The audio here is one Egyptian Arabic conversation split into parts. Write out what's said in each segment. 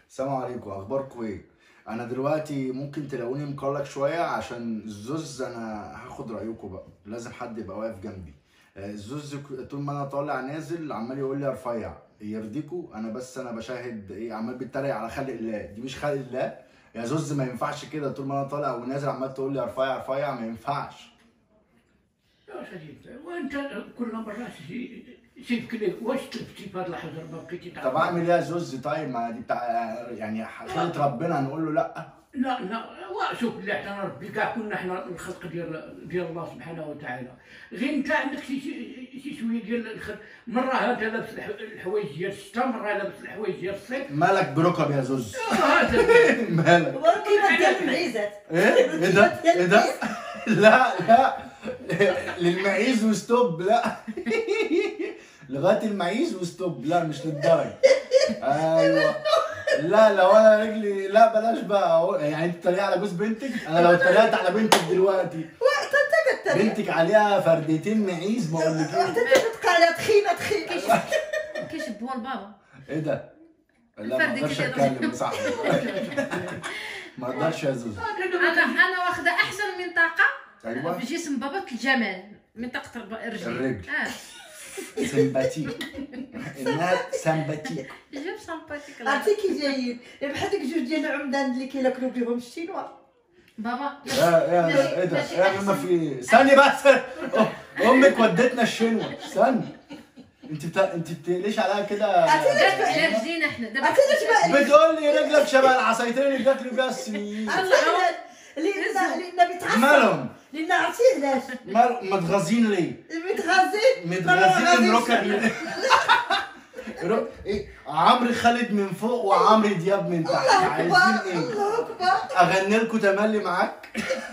السلام عليكم اخباركم ايه انا دلوقتي ممكن تلاقوني مقلق شويه عشان الزوز انا هاخد رايكم بقى لازم حد يبقى واقف جنبي آه، الزوز ك- طول ما انا طالع نازل عمال يقول لي ارفيع يرضيكوا انا بس انا بشاهد ايه عمال بيتريق على خلق الله دي مش خلق الله يا زوز ما ينفعش كده طول ما انا طالع ونازل عمال تقول لي ارفيع ارفيع ما ينفعش يا سيدي وانت كل مره سيب كده واش تلفتي في هذا الحجر ما بقيتي تعرف طب اعمل ايه يا زوز طيب ما دي بتاع يعني خلقة ربنا هنقول له لا لا لا وشوف اللي احنا ربي كاع كنا احنا الخلق ديال ديال الله سبحانه وتعالى غير انت عندك شي شي شي شويه ديال الخلق مره هذا لابس الح- الحوايج ديال الشتا مره لابس الحوايج ديال الصيف مالك بركب يا زوز هذا مالك كيما ديال المعيزات ايه ايه ده ايه ده لا لا للمعيز وستوب لا لغايه المعيز وستوب لا مش للدرجه ايوه لا لو انا رجلي لا بلاش بقى أهو. يعني انت تتريق على جوز بنتك انا لو اتريقت على بنتك دلوقتي وقت انت كتريق بنتك عليها فردتين معيز بقول لك وقت ايه انت كتبقى عليها تخينه تخينه كيشبهوا البابا ايه ده لا ما الفردتين اقدرش اللي اتكلم صح ما اقدرش يا زوز انا انا واخده احسن منطقه ايوه في جسم باباك الجمال منطقه الب- الرجل الرجل. اه سمباتيك انها سمباتيك جاب سامباتيك الله. عرفتي كي جايين بحال ديك جوج ديال العمدان اللي كياكلوا بهم الشينوا بابا يا يا ماشي- ايه ده ماشي يا ما أحسن. في استني بس امك ودتنا الشنوة استني انت بتا... انت بتقليش عليها كده عرفتي جاب ليش جاب زينه احنا دابا عرفتي ليش بقى بتقول لي رجلك شبه العصايتين اللي بياكلوا بيها السنين عرفتي لان لان بيتعصب مالهم لان عرفتي علاش مال متغاظين ليه متغازين متغاظين من ركب رو- ايه عمرو خالد من فوق وعمرو دياب من تحت الله عايزين اكبر ايه الله اكبر اغني لكم تملي معاك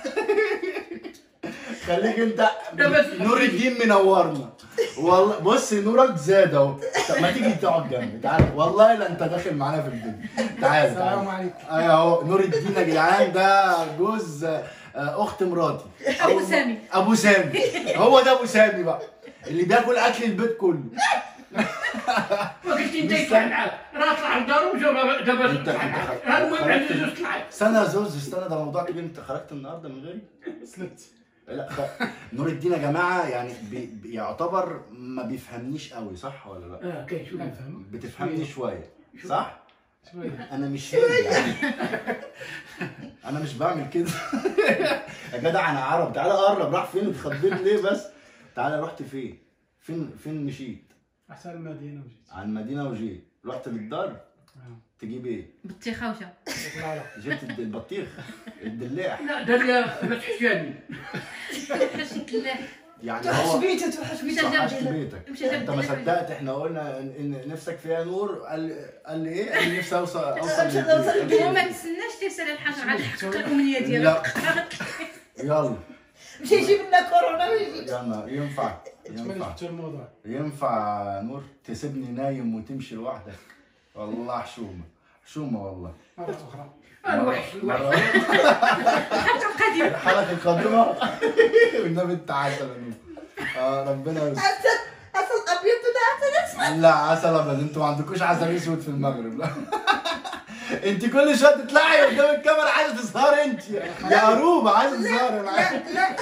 خليك انت ده بس نور الدين منورنا والله بص نورك زاد اهو طب ما تيجي تقعد جنبي تعالى والله لا انت داخل معانا في الفيديو تعالى السلام تعالى عليكم ايوه اهو نور الدين يا جدعان ده جوز آه، اخت مراتي أبو سامي. ابو سامي هو ده ابو سامي بقى اللي بياكل اكل البيت كله ما قلت انت يطلع معاك راه طلع لدارو وجا دابا انت- طلع انت معاك خ- هذا المهم خرجت عندي من- زوج طلعت استنى يا زوز استنى ده موضوع كبير انت خرجت النهارده من غيري سلت لا خ- نور الدين يا جماعه يعني بي بي- يعتبر ما بيفهمنيش قوي صح ولا لا اه كاين شوف لا فهم بتفهمني شويه صح شوية انا مش فاهم يعني انا مش بعمل كده يا جدع انا عرب تعالى قرب راح فين اتخضيت ليه بس تعالى رحت فين فين فين مشيت أحسن المدينة وجيت على المدينه وجيت رحت للدار آه. تجيب ايه بالتيخه وشا لا لا جبت الد- البطيخ الدلاح لا دار لي فتح شامي حشت الله يعني توحش هو بيته توحش مش بيته وحشت بيتك مش هجيب انت ما لك صدقت احنا قلنا ان إن نفسك فيها نور قال قال لي ايه؟ قال لي نفسي اوصل اوصل أوصل للبيت. للبيت. وما تستناش تسال الحجر غادي يحقق لك الامنيه لا ديالك يلا مشي يجيب لنا كورونا ويجي يلا ينفع تمنى ينفع حتى الموضوع ينفع نور تسيبني نايم وتمشي لوحدك والله حشومه حشومه والله مرة أخرى الوحش الوحش مرة- الحلقه القادمه الحلقه القادمه والنبي انت عسل يا نور اه ربنا يستر عسل عسل ابيض ولا عسل اسود لا عسل ابيض انتوا ما عندكوش عسل اسود في المغرب لا انت كل شويه تطلعي قدام الكاميرا عايزه تظهري انت يا قروبه عايزه تظهري معايا لا لا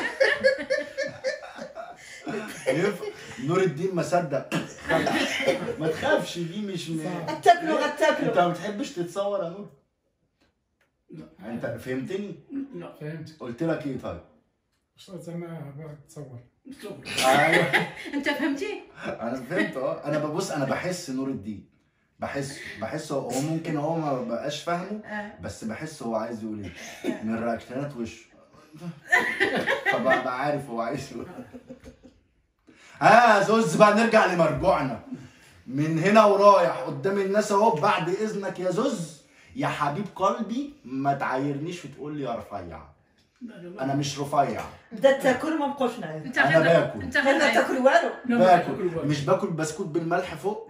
ينفع نور الدين ما صدق ما تخافش دي مش م... غتاكلوا انت غتاكلوا ما بتحبش تتصور يا نور انت فهمتني لا فهمت قلت لك ايه طيب واش زعما باغي تصور ايوه انت فهمتي انا فهمت اه انا ببص انا بحس نور الدين بحس بحس هو هو ممكن هو ما بقاش فاهمه آه. بس بحس هو عايز يقول ايه من رياكشنات وشه فببقى عارف هو عايز يقول إيه. ها زوز بقى نرجع لمرجوعنا من هنا ورايح قدام الناس اهو بعد اذنك يا زوز يا حبيب قلبي ما تعايرنيش وتقول لي يا رفيع انا مش رفيع بدات تاكل ما بقوش نعيم انت أنا غير باكل. انت ما غير تاكل والو باكل مش باكل بسكوت بالملح فوق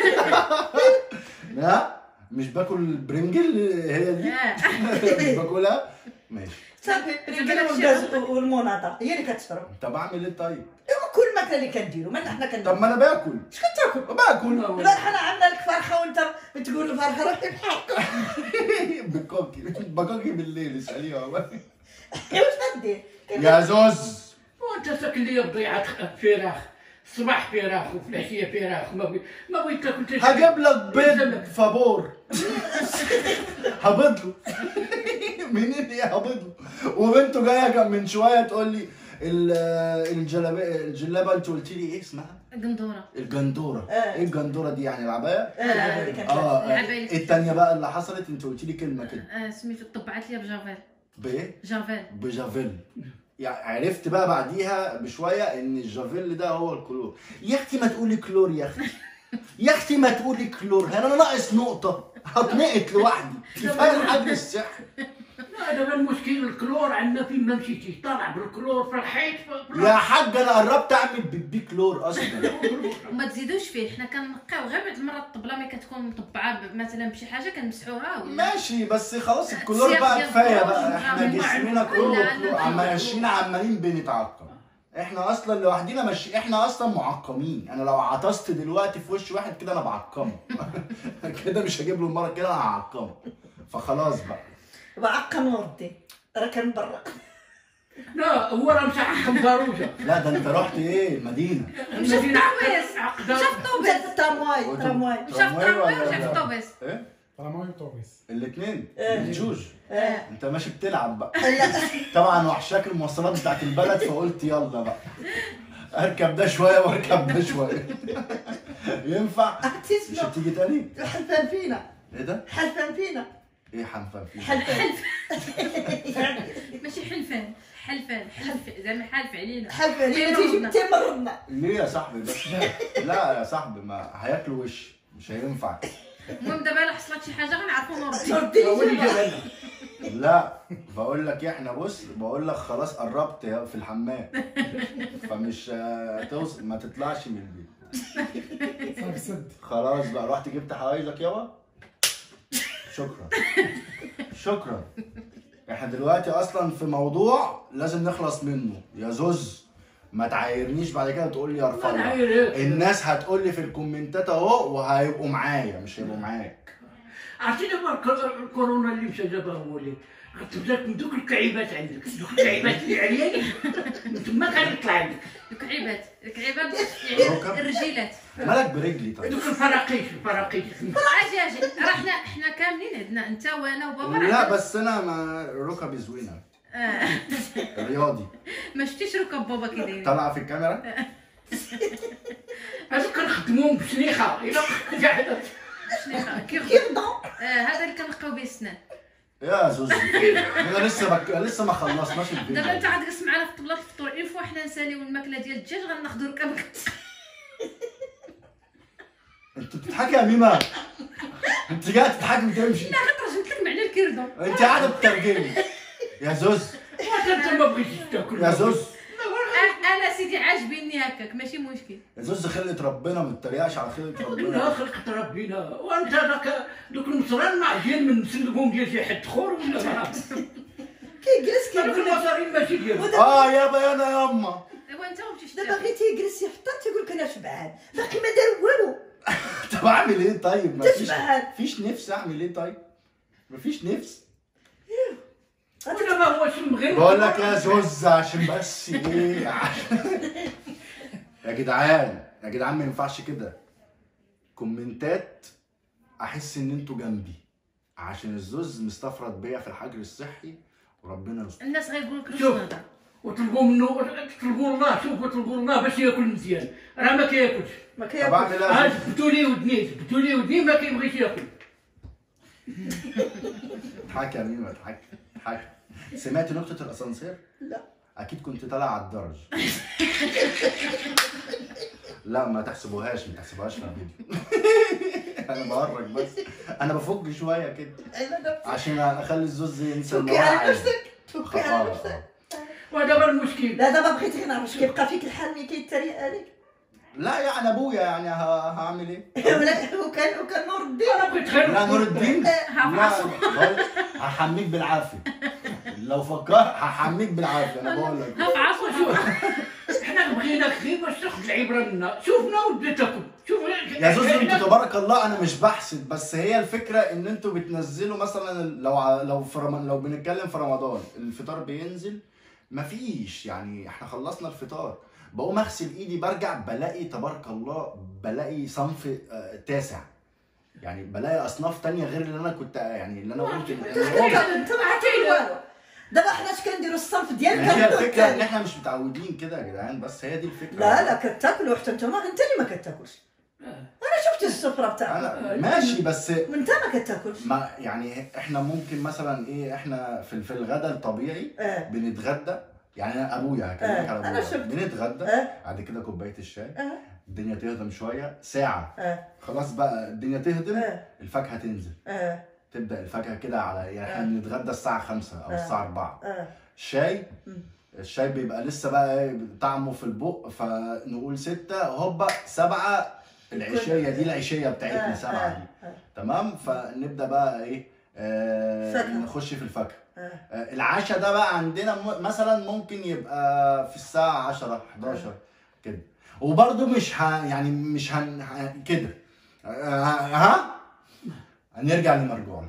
لا مش باكل برنجل هي دي آه. مش باكلها ماشي صافي الرجاله والغاز والمناضه هي اللي كتشرب طب اعمل ايه طيب ايوا كل ما الماكله اللي كنديرو ما حنا طب كنديرو ما انا باكل اش كتاكل باكل لا حنا عندنا لك فرخه وانت بتقول الفرخه روحي بحالك بكوكي بكوكي بالليل اساليها والله. واش غدير يا زوز وانت ساكن لي بضيعه فراخ الصباح فراخ وفي العشيه فراخ ما بغيت ما بغيت تاكل حتى شي- هجيب لك بيض يلزمك. فابور هبط له منين يا هبط له وبنته جايه كان من شويه تقول لي ال- الجلابيه الجلابه انت قلت لي ايه اسمها؟ قندوره الجندوره آه. ايه الجندوره دي يعني العبايه؟ اه هذه كانت اه العباية. ايه التانية بقى اللي حصلت انت قلت لي كلمه كده آه سميتو طبعت لي بجافيل بايه؟ جافيل بجافيل يعني عرفت بقى بعديها بشويه ان الجافيل ده هو الكلور يا اختي ما تقولي كلور يا اختي يا اختي ما تقولي كلور انا ناقص نقطه هتنقط لوحدي كفايه الحجر الصحي لا دابا المشكل الكلور عندنا فين ما مشيتي طالع بالكلور في الحيط ف- يا حاج انا قربت اعمل بيبي كلور اصلا وما تزيدوش فيه حنا كنقيو غير بعد المره الطبله ملي كتكون مطبعه ب- مثلا بشي حاجه كنمسحوها ولا ماشي بس خلاص الكلور السياق بقى ديال كفايه الكلور بقى احنا مع- جسمنا لا، كله لا، كلور لا. عم ماشيين عمالين بنتعقم احنا اصلا لوحدينا ماشي احنا اصلا معقمين انا لو عطست دلوقتي في وش واحد كده انا بعقمه كده مش هجيب له المره كده انا هعقمه فخلاص بقى وعقم وردي راه كان برا لا هو راه مشى عقم باروجه لا ده انت رحت ايه المدينه المدينه الطوبيس. عقد مشى في الطوبيس انت الترامواي الترامواي مشى في الطرموي ومشى في الطوبيس ايه طالما وطوبيس الاثنين إيه. الجوج اه انت ماشي بتلعب بقى لا طبعا وحشاك المواصلات بتاعت البلد فقلت يلا بقى اركب ده شويه واركب ده شويه ينفع عرفتي مش شنو هتيجي تاني حلفان فينا ايه ده حلفان فينا ايه حنفان فيه حلفان ماشي حلفان حلفان حلف زعما حالف علينا حلفان تي هي تيجي مرضنا. تي مرضنا ليه يا صاحبي بس لا يا صاحبي ما هياكلوا وش مش هينفع المهم دابا الا حصلت شي حاجه غنعرفوا نردو وردي هو اللي يجي جابنا لا بقول لك إيه، احنا بص بقول لك خلاص قربت يا- في الحمام فمش آه، توصل ما تطلعش من البيت صافي سد خلاص بقى رحت جبت حوايجك يابا شكرا شكرا احنا دلوقتي اصلا في موضوع لازم نخلص منه يا زوز ما تعايرنيش بعد كده تقول لي يا ما رفيع نعايرك. الناس هتقول لي في الكومنتات اهو وهيبقوا معايا مش هيبقوا معاك عرفتي دابا الك- الكورونا اللي مشى دابا هو اللي غتبدا من دوك الكعيبات عندك دوك الكعيبات اللي عريانين من تما كيطلع لك الكعيبات الكعيبات ركب. يعني الرجيلات مالك برجلي طيب دوك الفراقيش الفراقيش اجي اجي راه حنا حنا كاملين عندنا انت وانا وبابا راه لا عندنا- بس انا ما ركبي زوينه آه. رياضي ما شفتيش ركب بابا كي دايرين طالعه في الكاميرا هذوك كنخدموهم بسنيخه الا قاعده شنو كيرضى كيرضى آه هذا اللي كنلقاو به السنان يا زوزي انا لسه بك... لسه ما خلصناش دابا انت الفيديو غتجلس معنا في طبله الفطور اون فوا حنا نساليو الماكله ديال الدجاج غناخذوا ركب انت بتضحكي يا ميمه انت قاعده تضحكي وتمشي لا غترجمت لك معنى الكردو انت قاعده بتترجمي يا زوز واش انت ما بغيتيش تاكل يا زوز أ- انا سيدي عاجبني هكاك ماشي مشكل يا زوز خلقه ربنا ما تتريقش على خلقه لا ربنا خلقت ربنا وانت ذاك دوك المصران ما عجين من مسلقهم ديال شي حد اخر ولا ما كيجلس هذوك كيقول لك المصارين ماشي ديالهم اه يابا يا انا ياما ايوا انت ما مشيتش دابا غير تيجلس يفطر تيقول لك انا شبعان باقي ما دار والو طب اعمل ايه طيب ما فيش تشبعان. فيش نفس اعمل ايه طيب مفيش نفس ولا ما هو شم غير بقول لك يا زوز عشان بس ايه عشان- يا جدعان يا جدعان ما ينفعش كده كومنتات احس ان انتوا جنبي عشان الزوز مستفرد بيا في الحجر الصحي وربنا يستر الناس غيقول لك شوف. شنو هذا وطلبوا منه طلبوا الله شوفوا طلبوا الله باش ياكل مزيان راه ما كياكلش ما طب كياكل اعمل ايه ها يا زوز؟ جبتوا لي ودني جبتوا لي ودني ما كيبغيش ياكل اضحك يا ميمة اضحك اضحك سمعت نقطة الأسانسير؟ لا أكيد كنت طالع على الدرج لا ما تحسبوهاش ما تحسبوهاش في الفيديو أنا بهرج بس أنا بفك شوية كده ايوا نفسك عشان أخلي الزوز ينسى إن توكي هو على عادي. نفسك توكي آه، على آه. نفسك ودابا المشكل لا دابا بغيت غير نعرف واش كيبقى فيك الحال ملي كيتريق عليك لا يعني أبويا يعني ه- هعمل إيه؟ ولا وكان وكان نور الدين انا بغيت غير لا نور الدين ها لا بقول- هحميك بالعافية لو فكرت هحميك بالعافية أنا بقول لك ها في عصو شوف حنا بغيناك غير باش تاخذ العبره منا شوفنا وتبدا تاكل شوف يا زوز انتوا تبارك الله انا مش بحسد بس هي الفكره ان انتوا بتنزلوا مثلا لو ع- لو في رم... لو بنتكلم في رمضان الفطار بينزل مفيش يعني احنا خلصنا الفطار بقوم اغسل ايدي برجع بلاقي تبارك الله بلاقي صنف آه، تاسع يعني بلاقي اصناف تانية غير اللي انا كنت يعني اللي انا قلت انت إن هو- انت ما عرفتي والو دابا حنا اش كنديروا الصنف ديالك هي كناكلوا الفكره ان الثاني. احنا مش متعودين كده يا جدعان بس هي دي الفكره لا لا كتاكلوا حتى انت ما انت اللي ما كتاكلش آه. انا شفت السفره بتاعك انا ماشي بس وانت ما كتاكلش ما يعني احنا ممكن مثلا ايه احنا في في الغدا الطبيعي اه بنتغدى يعني انا ابويا هكلمك آه، على أنا ابويا شفت. بنتغدى اه بعد كده كوبايه الشاي اه الدنيا تهدم شويه ساعه اه خلاص بقى الدنيا تهدم اه الفاكهه تنزل اه تبدا الفاكهه كده على يعني احنا آه. بنتغدى الساعه 5 او آه. الساعه 4 اه الشاي مم. الشاي بيبقى لسه بقى ايه طعمه في البق فنقول ستة هوبا سبعة العشية دي العشية بتاعتنا آه، سبعة آه، دي آه. تمام فنبدا بقى ايه آه فاكهة. نخش في الفاكهه آه. آه العشاء ده بقى عندنا م- مثلا ممكن يبقى في الساعه 10 11 كده وبرده مش ه... يعني مش هن... ه... كده آه، ها هنرجع لمرجوعنا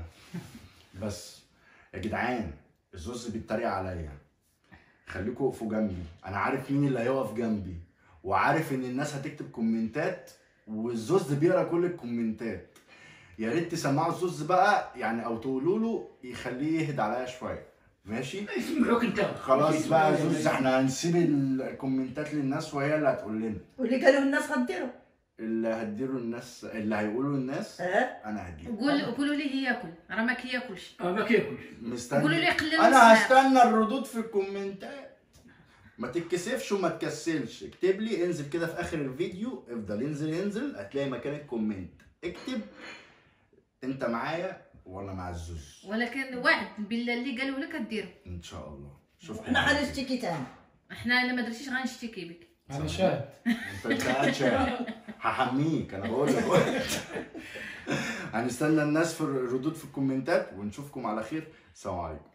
بس يا جدعان الزوز بيتريق عليا خليكوا وقفوا جنبي انا عارف مين اللي هيقف جنبي وعارف ان الناس هتكتب كومنتات والزوز بيقرا كل الكومنتات يا ريت تسمعوا الزوز بقى يعني او تقولوا له يخليه يهدى عليا شويه ماشي يسمعوك انت خلاص بقى يا زوز احنا هنسيب الكومنتات للناس وهي اللي هتقول لنا واللي قالوا الناس غديروا اللي هتديروا الناس اللي هيقولوا الناس اه انا هديه قول قولوا لي هي ياكل راه ما كياكلش اه ما كياكلش قولوا مستني لي قلل انا السماع. هستنى الردود في الكومنتات ما تتكسفش وما تكسلش اكتب لي انزل كده في اخر الفيديو افضل انزل انزل هتلاقي مكان الكومنت اكتب انت معايا ولا مع الزوز ولكن وعد بالله اللي قالوا لك ديرو ان شاء الله شوف حنا حنشتكي تاني احنا الا ما درتيش غنشتكي بك انا شاهد انت انت قاعد شايف هحميك انا بقول لك هنستنى الناس في الردود في الكومنتات ونشوفكم على خير سلام عليكم